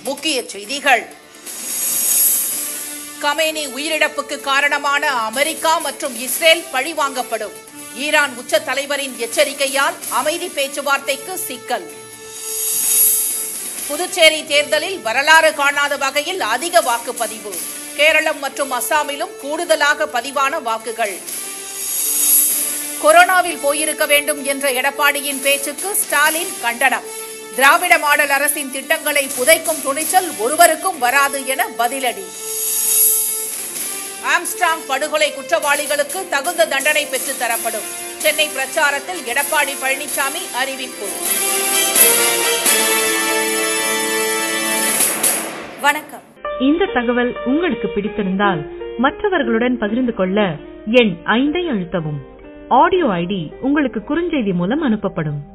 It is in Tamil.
முக்கிய செய்திகள் கமேனி உயிரிழப்புக்கு காரணமான அமெரிக்கா மற்றும் இஸ்ரேல் பழிவாங்கப்படும் ஈரான் உச்ச தலைவரின் எச்சரிக்கையால் அமைதி பேச்சுவார்த்தைக்கு சிக்கல் புதுச்சேரி தேர்தலில் வரலாறு காணாத வகையில் அதிக வாக்குப்பதிவு கேரளம் மற்றும் அசாமிலும் கூடுதலாக பதிவான வாக்குகள் கொரோனாவில் போயிருக்க வேண்டும் என்ற எடப்பாடியின் பேச்சுக்கு ஸ்டாலின் கண்டனம் திராவிட மாடல் அரசின் திட்டங்களை புதைக்கும் துணிச்சல் ஒருவருக்கும் வராது என பதிலடி ஆம்ஸ்டாங் படுகொலை குற்றவாளிகளுக்கு தகுந்த தண்டனை பெற்றுத் தரப்படும் சென்னை பிரச்சாரத்தில் எடப்பாடி பழனிசாமி அறிவிப்பு வணக்கம் இந்த தகவல் உங்களுக்கு பிடித்திருந்தால் மற்றவர்களுடன் பகிர்ந்து கொள்ள எண் ஐந்தை அழுத்தவும் ஆடியோ ஐடி உங்களுக்கு குறுஞ்செய்தி மூலம் அனுப்பப்படும்